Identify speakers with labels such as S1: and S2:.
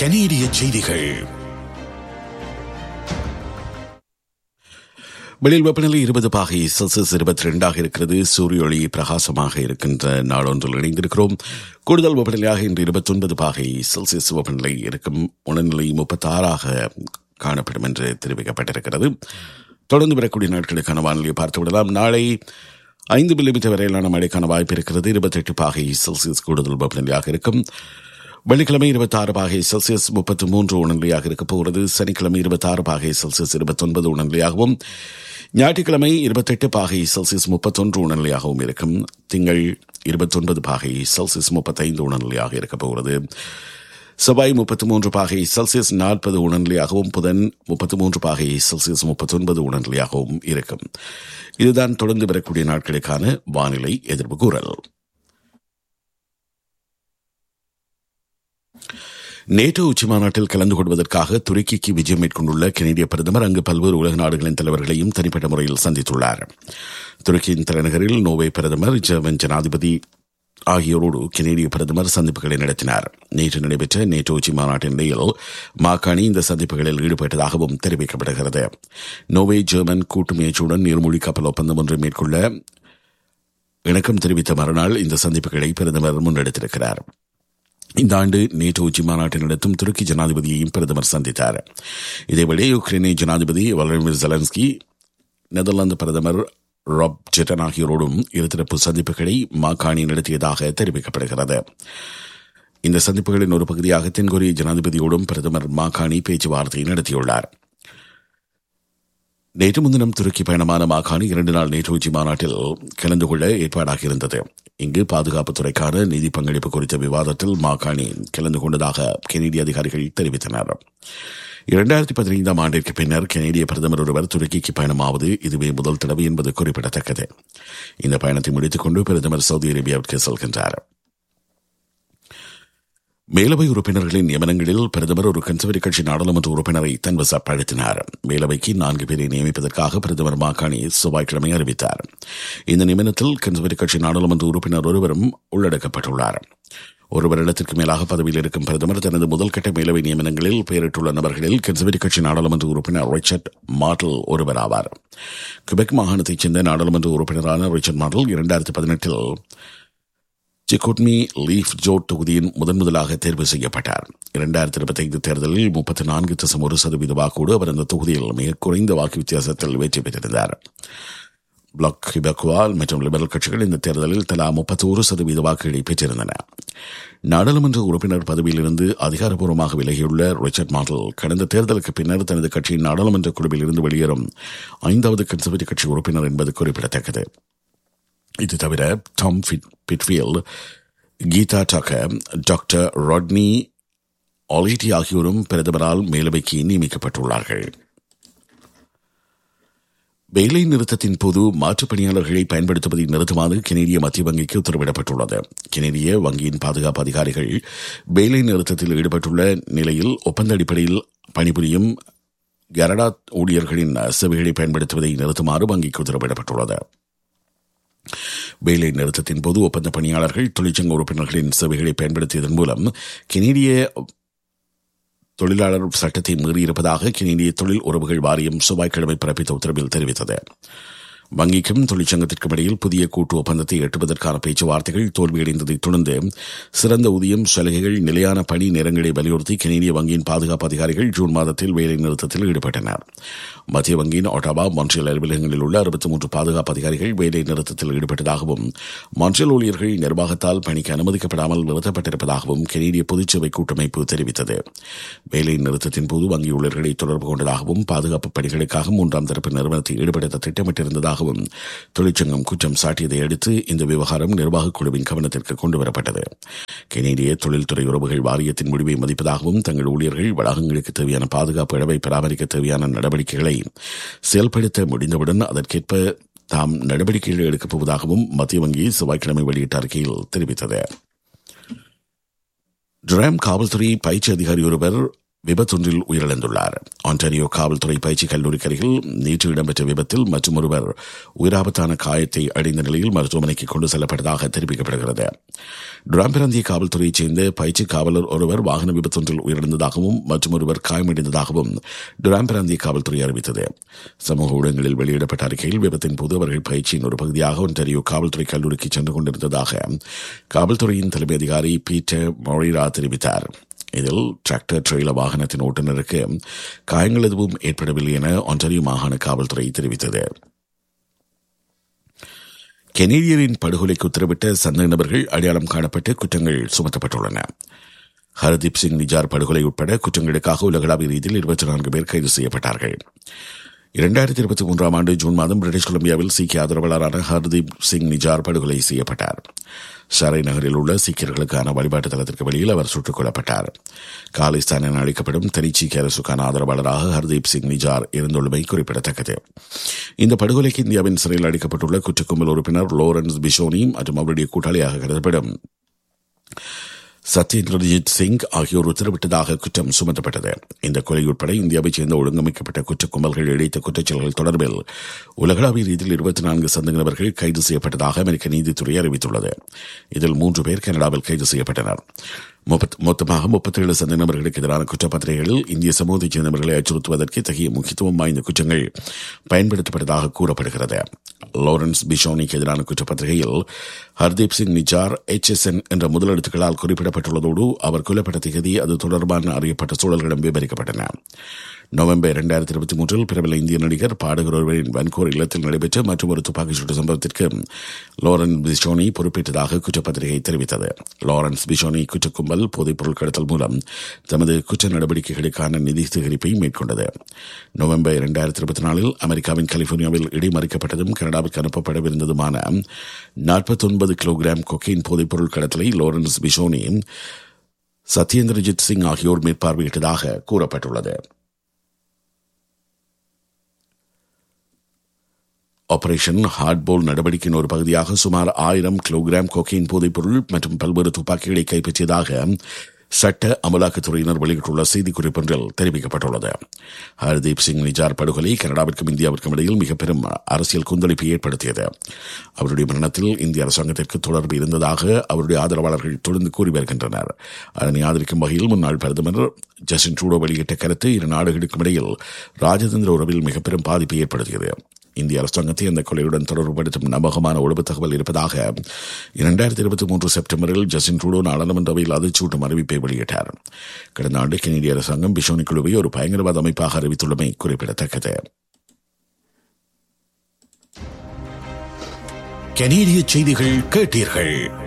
S1: கனேடிய செய்திகள் வெளியில் வெப்பநிலை இருபது பாகை செல்சியஸ் இருபத்தி ரெண்டாக இருக்கிறது சூரிய ஒளி பிரகாசமாக இருக்கின்ற நாளொன்றில் இணைந்திருக்கிறோம் கூடுதல் வெப்பநிலையாக இன்று இருபத்தி ஒன்பது பாகை செல்சியஸ் வெப்பநிலை இருக்கும் உணர்நிலை முப்பத்தி ஆறாக காணப்படும் என்று தெரிவிக்கப்பட்டிருக்கிறது தொடர்ந்து வரக்கூடிய நாட்களுக்கான வானிலையை பார்த்து விடலாம் நாளை ஐந்து மில்லிமீட்டர் வரையிலான மழைக்கான வாய்ப்பு இருக்கிறது இருபத்தெட்டு பாகை செல்சியஸ் கூடுதல் வெப்பநிலையாக இருக்கும் வெள்ளிக்கிழமை இருபத்தி ஆறு பாகை செல்சியஸ் முப்பத்தி மூன்று உணர்நிலையாக இருக்கப் போகிறது சனிக்கிழமை இருபத்தி ஆறு பாகை செல்சியஸ் இருபத்தொன்பது உணர்நிலையாகவும் ஞாயிற்றுக்கிழமை இருபத்தெட்டு பாகை செல்சியஸ் முப்பத்தொன்று உணர்நிலையாகவும் இருக்கும் திங்கள் இருபத்தொன்பது பாகை செல்சியஸ் முப்பத்தைந்து உணர்நிலையாக இருக்கப் போகிறது செவ்வாய் முப்பத்தி மூன்று பாகை செல்சியஸ் நாற்பது உணர்நிலையாகவும் புதன் முப்பத்தி மூன்று பாகை செல்சியஸ் முப்பத்தொன்பது உணர்நிலையாகவும் இருக்கும் இதுதான் தொடர்ந்து வரக்கூடிய நாட்களுக்கான வானிலை எதிர்ப்பு கூறல் நேட்டோ உச்சி மாநாட்டில் கலந்து கொள்வதற்காக துருக்கிக்கு விஜயம் மேற்கொண்டுள்ள கனேடிய பிரதமர் அங்கு பல்வேறு உலக நாடுகளின் தலைவர்களையும் தனிப்பட்ட முறையில் சந்தித்துள்ளார் துருக்கியின் தலைநகரில் நோவே பிரதமர் ஜெர்மன் ஜனாதிபதி ஆகியோரோடு கனேடிய பிரதமர் சந்திப்புகளை நடத்தினார் நேற்று நடைபெற்ற நேட்டோ உச்சி மாநாட்டின் இடையில் மாக்காணி இந்த சந்திப்புகளில் ஈடுபட்டதாகவும் தெரிவிக்கப்படுகிறது நோவே ஜெர்மன் கூட்டு முயற்சியுடன் நீர்மூழ்கி கப்பல் ஒப்பந்தம் ஒன்றை மேற்கொள்ள இணக்கம் தெரிவித்த மறுநாள் இந்த சந்திப்புகளை பிரதமர் முன்னெடுத்திருக்கிறார் இந்த ஆண்டு நேட்டோ உச்சி மாநாட்டை நடத்தும் துருக்கி ஜனாதிபதியையும் பிரதமர் சந்தித்தார் இதேவேளை யுக்ரைனை ஜனாதிபதி வளடிமிர் ஜெலன்ஸ்கி நெதர்லாந்து பிரதமர் ராப் ஜெட்டன் ஆகியோரோடும் இருதரப்பு சந்திப்புகளை மாகாணி நடத்தியதாக தெரிவிக்கப்படுகிறது இந்த சந்திப்புகளின் ஒரு பகுதியாக தென்கொரிய ஜனாதிபதியோடும் பிரதமர் மாகாணி பேச்சுவார்த்தை நடத்தியுள்ளார் நேற்று முன்தினம் துருக்கி பயணமான மாகாணி இரண்டு நாள் நேற்று உச்சி மாநாட்டில் கலந்து கொள்ள ஏற்பாடாக இருந்தது இங்கு பாதுகாப்புத்துறைக்கான நிதி பங்களிப்பு குறித்த விவாதத்தில் மாகாணி கலந்து கொண்டதாக கெனடிய அதிகாரிகள் தெரிவித்தனர் இரண்டாயிரத்தி பதினைந்தாம் ஆண்டிற்கு பின்னர் கெனடிய பிரதமர் ஒருவர் துருக்கிக்கு பயணமாவது இதுவே முதல் தடவை என்பது குறிப்பிடத்தக்கது இந்த பயணத்தை முடித்துக் கொண்டு பிரதமர் சவுதி அரேபியாவிற்கு செல்கின்றார் மேலவை உறுப்பினர்களின் நியமனங்களில் பிரதமர் ஒரு கன்சர்வேட்டிவ் கட்சி நாடாளுமன்ற உறுப்பினரை தன்வசப்படுத்தினார் மேலவைக்கு நான்கு பேரை நியமிப்பதற்காக பிரதமர் மாகாணி செவ்வாய்க்கிழமை அறிவித்தார் இந்த நியமனத்தில் கன்சர்வேட்டிவ் கட்சி நாடாளுமன்ற உறுப்பினர் ஒருவரும் உள்ளடக்கப்பட்டுள்ளார் ஒரு வருடத்திற்கு மேலாக பதவியில் இருக்கும் பிரதமர் தனது முதல் கட்ட மேலவை நியமனங்களில் பெயரிட்டுள்ள நபர்களில் கன்சர்வேட்டிவ் கட்சி நாடாளுமன்ற உறுப்பினர் ரிச்சர்ட் மார்டல் ஒருவர் ஆவார் கிபெக் மாகாணத்தைச் சேர்ந்த நாடாளுமன்ற உறுப்பினரான ரிச்சர்ட் மார்டல் இரண்டாயிரத்தி பதினெட்டில் சிகோட்மி லீஃப் ஜோட் தொகுதியின் முதன் முதலாக தேர்வு செய்யப்பட்டார் இரண்டாயிரத்தி இருபத்தி ஐந்து தேர்தலில் முப்பத்தி நான்கு தசம் ஒரு சதவீத வாக்கோடு அவர் அந்த தொகுதியில் மிக குறைந்த வாக்கு வித்தியாசத்தில் வெற்றி பெற்றிருந்தார் பிளாக் ஹிபக்வால் மற்றும் லிபரல் கட்சிகள் இந்த தேர்தலில் தலா முப்பத்தோரு சதவீத வாக்குகளை பெற்றிருந்தன நாடாளுமன்ற உறுப்பினர் பதவியிலிருந்து அதிகாரப்பூர்வமாக விலகியுள்ள ரிச்சர்ட் மாடல் கடந்த தேர்தலுக்கு பின்னர் தனது கட்சியின் நாடாளுமன்ற குழுவில் இருந்து வெளியேறும் ஐந்தாவது கன்சர்வேட்டிவ் கட்சி உறுப்பினர் என்பது குறிப்பிடத்தக்கது இது தவிர Tom Pitfield Geeta Tucker doctor Rodney ஆலிட்டி ஆகியோரும் பிரதமரால் மேலவைக்கு நியமிக்கப்பட்டுள்ளார்கள் வேலை நிறுத்தத்தின் போது மாற்றுப் பணியாளர்களை பயன்படுத்துவதை நிறுத்துமாறு கெனடிய மத்திய வங்கிக்கு உத்தரவிடப்பட்டுள்ளது கெனடிய வங்கியின் பாதுகாப்பு அதிகாரிகள் வேலை நிறுத்தத்தில் ஈடுபட்டுள்ள நிலையில் ஒப்பந்த அடிப்படையில் பணிபுரியும் கரடா ஊழியர்களின் சேவைகளை பயன்படுத்துவதை நிறுத்துமாறு வங்கிக்கு உத்தரவிடப்பட்டுள்ளது வேலை நிறுத்தத்தின் போது ஒப்பந்த பணியாளர்கள் தொழிற்சங்க உறுப்பினர்களின் சேவைகளை பயன்படுத்தியதன் மூலம் கெனடிய தொழிலாளர் சட்டத்தை மீறியிருப்பதாக கெனடிய தொழில் உறவுகள் வாரியம் செவ்வாய்க்கிழமை பிறப்பித்த உத்தரவில் தெரிவித்தது வங்கிக்கும் தொழிற்சங்கத்திற்கும் இடையில் புதிய கூட்டு ஒப்பந்தத்தை எட்டுவதற்கான பேச்சுவார்த்தைகள் தோல்வியடைந்ததை தொடர்ந்து சிறந்த ஊதியம் சலுகைகள் நிலையான பணி நேரங்களை வலியுறுத்தி கெனடிய வங்கியின் பாதுகாப்பு அதிகாரிகள் ஜூன் மாதத்தில் வேலை நிறுத்தத்தில் ஈடுபட்டனர் மத்திய வங்கியின் ஒட்டாவா மான்ட்ரியல் அலுவலகங்களில் உள்ள அறுபத்தி மூன்று பாதுகாப்பு அதிகாரிகள் வேலை நிறுத்தத்தில் ஈடுபட்டதாகவும் மான்ட்ரியல் ஊழியர்கள் நிர்வாகத்தால் பணிக்கு அனுமதிக்கப்படாமல் நிறுத்தப்பட்டிருப்பதாகவும் கெனடிய பொதுச்சேவை கூட்டமைப்பு தெரிவித்தது வேலை நிறுத்தத்தின் போது வங்கி ஊழியர்களை தொடர்பு கொண்டதாகவும் பாதுகாப்பு பணிகளுக்காக மூன்றாம் தரப்பு நிறுவனத்தை ஈடுபடுத்த திட்டமிட்டிருந்ததாகவும் தொழிற்சங்கம் குற்றம் சாட்டியதை அடுத்து இந்த விவகாரம் நிர்வாகக் குழுவின் கவனத்திற்கு கொண்டுவரப்பட்டது கெனடிய தொழில்துறை உறவுகள் வாரியத்தின் முடிவை மதிப்பதாகவும் தங்கள் ஊழியர்கள் வளாகங்களுக்கு தேவையான பாதுகாப்பு இடவை பராமரிக்க தேவையான நடவடிக்கைகளை செயல்படுத்த முடிந்தவுடன் அதற்கேற்ப தாம் நடவடிக்கைகள் எடுக்கப் போவதாகவும் மத்திய வங்கி செவ்வாய்க்கிழமை வெளியிட்ட அறிக்கையில் தெரிவித்தது டிராம் காவல்துறை பயிற்சி அதிகாரி ஒருவர் விபத்தொன்றில் உயிரிழந்துள்ளார் ஆன்டாரியோ காவல்துறை பயிற்சி கல்லூரிக்கு அருகில் நேற்று இடம்பெற்ற விபத்தில் மற்றும் ஒருவர் உயிராபத்தான காயத்தை அடைந்த நிலையில் மருத்துவமனைக்கு கொண்டு செல்லப்பட்டதாக தெரிவிக்கப்படுகிறது டுராம் பிராந்திய காவல்துறையைச் சேர்ந்த பயிற்சி காவலர் ஒருவர் வாகன விபத்தொன்றில் உயிரிழந்ததாகவும் மற்றும் ஒருவர் காயமடைந்ததாகவும் டுராம் பிராந்திய காவல்துறை அறிவித்தது சமூக ஊடகங்களில் வெளியிடப்பட்ட அறிக்கையில் விபத்தின் போது அவர்கள் பயிற்சியின் ஒரு பகுதியாக ஒன்றாரியோ காவல்துறை கல்லூரிக்கு சென்று கொண்டிருந்ததாக காவல்துறையின் தலைமை அதிகாரி பீட்டர் மொரிரா தெரிவித்தார் இதில் டிராக்டர் ட்ரெயிலர் வாகனத்தின் ஓட்டுநருக்கு காயங்கள் எதுவும் ஏற்படவில்லை என ஒன்றாரியோ மாகாண காவல்துறை தெரிவித்தது கெனேடியரின் படுகொலைக்கு உத்தரவிட்ட சந்தேக நபர்கள் அடையாளம் காணப்பட்டு குற்றங்கள் சுமத்தப்பட்டுள்ளன ஹர்தீப் சிங் நிஜார் படுகொலை உட்பட குற்றங்களுக்காக உலகளாவிய ரீதியில் இருபத்தி நான்கு பேர் கைது செய்யப்பட்டார்கள் இரண்டாயிரத்தி இருபத்தி மூன்றாம் ஆண்டு ஜூன் மாதம் பிரிட்டிஷ் கொலம்பியாவில் சீக்கிய ஆதரவாளரான ஹர்தீப் சிங் நிஜார் படுகொலை செய்யப்பட்டார் ஷரை நகரில் உள்ள சீக்கியர்களுக்கான வழிபாட்டு தளத்திற்கு வெளியில் அவர் சுட்டுக் கொல்லப்பட்டார் காலிஸ்தான் என அழைக்கப்படும் தனிச்சீக்கிய அரசுக்கான ஆதரவாளராக ஹர்தீப் சிங் நிஜார் இருந்துள்ளமை குறிப்பிடத்தக்கது இந்த படுகொலைக்கு இந்தியாவின் சிறையில் அடைக்கப்பட்டுள்ள குற்றக்கும்பல் உறுப்பினர் லோரன்ஸ் பிஷோனி மற்றும் அவருடைய கூட்டாளியாக கருதப்படும் சத்யேந்திரஜித் சிங் ஆகியோர் உத்தரவிட்டதாக குற்றம் சுமத்தப்பட்டது இந்த கொலை உட்பட இந்தியாவைச் சேர்ந்த ஒழுங்கமைக்கப்பட்ட குற்றக் கும்பல்கள் இழைத்த குற்றச்செயல்கள் தொடர்பில் உலகளாவிய ரீதியில் இருபத்தி நான்கு சந்தேக நபர்கள் கைது செய்யப்பட்டதாக அமெரிக்க நீதித்துறை அறிவித்துள்ளது இதில் மூன்று பேர் கனடாவில் கைது செய்யப்பட்டனர் மொத்தமாக முப்பத்தேழு சந்தேக நபர்களுக்கு எதிரான குற்றப்பத்திரிகைகளில் இந்திய சமூகத்தைச் சேர்ந்தவர்களை அச்சுறுத்துவதற்கு இத்தகைய முக்கியத்துவம் வாய்ந்த குற்றங்கள் பயன்படுத்தப்பட்டதாக கூறப்படுகிறது லாரன்ஸ் பிஷோனிக்கு எதிரான குற்றப்பத்திரிகையில் Hardeep Singh Nijjar H S N என்ற முதலெழுத்துக்களால் குறிப்பிடப்பட்டுள்ளதோடு அவர் கொல்லப்பட்ட திகதி அது தொடர்பான அறியப்பட்ட சூழல்களும் விவரிக்கப்பட்டன நவம்பர் இரண்டாயிரத்தி இருபத்தி மூன்றில் பிரபல இந்திய நடிகர் பாடகர் ஒருவரின் வன்கோர் இல்லத்தில் நடைபெற்ற மற்றும் ஒரு துப்பாக்கி சூட்டு சம்பவத்திற்கு லாரன்ஸ் பிஷோனி பொறுப்பேற்றதாக குற்றப்பத்திரிகை தெரிவித்தது லாரன்ஸ் பிஷோனி குற்றக்கும்பல் போதைப்பொருள் கடத்தல் மூலம் தமது குற்ற நடவடிக்கைகளுக்கான நிதி சேகரிப்பை மேற்கொண்டது நவம்பர் இரண்டாயிரத்தி இருபத்தி நாலில் அமெரிக்காவின் கலிபோர்னியாவில் இடைமறிக்கப்பட்டதும் கனடாவுக்கு அனுப்பப்படவிருந்ததுமான நாற்பத்தொன்பது கிலோகிராம் கொக்கைன் போதைப்பொருள் கடத்தலை லாரன்ஸ் பிஷோனி சத்யேந்திரஜித் சிங் ஆகியோர் மேற்பார்வையிட்டதாக கூறப்பட்டுள்ளது ஆபரேஷன் ஹார்ட்போல் நடவடிக்கையின் ஒரு பகுதியாக சுமார் ஆயிரம் கிலோகிராம் கொக்கைன் போதைப்பொருள் மற்றும் பல்வேறு துப்பாக்கிகளை கைப்பற்றியதாக சட்ட அமலாக்கத்துறையினர் வெளியிட்டுள்ள செய்திக்குறிப்பொன்றில் தெரிவிக்கப்பட்டுள்ளது ஹர்தீப் சிங் நிஜார் படுகொலை கனடாவிற்கும் இந்தியாவிற்கும் இடையில் மிக பெரும் அரசியல் கொந்தளிப்பை ஏற்படுத்தியது அவருடைய மரணத்தில் இந்திய அரசாங்கத்திற்கு தொடர்பு இருந்ததாக அவருடைய ஆதரவாளர்கள் தொடர்ந்து கூறி வருகின்றனர் அதனை ஆதரிக்கும் வகையில் முன்னாள் பிரதமர் ஜஸ்டின் ட்ரூடோ வெளியிட்ட கருத்து இரு நாடுகளுக்கும் இடையில் ராஜதந்திர உறவில் மிக பெரும் பாதிப்பை ஏற்படுத்தியது இந்திய அரசாங்கத்தை அந்த கொலையுடன் தொடர்புபடுத்தும் நம்பகமான ஒழுப்பு தகவல் இருப்பதாக இரண்டாயிரத்தி இருபத்தி மூன்று செப்டம்பரில் ஜஸ்டின் ட்ரூடோ நாடாளுமன்றவையில் அதிர்ச்சூட்டும் அறிவிப்பை வெளியிட்டார் கடந்த ஆண்டு கெனடிய அரசாங்கம் பிஷோனி குழுவை ஒரு பயங்கரவாத அமைப்பாக அறிவித்துள்ளமை குறிப்பிடத்தக்கது கனேடிய செய்திகள் கேட்டீர்கள்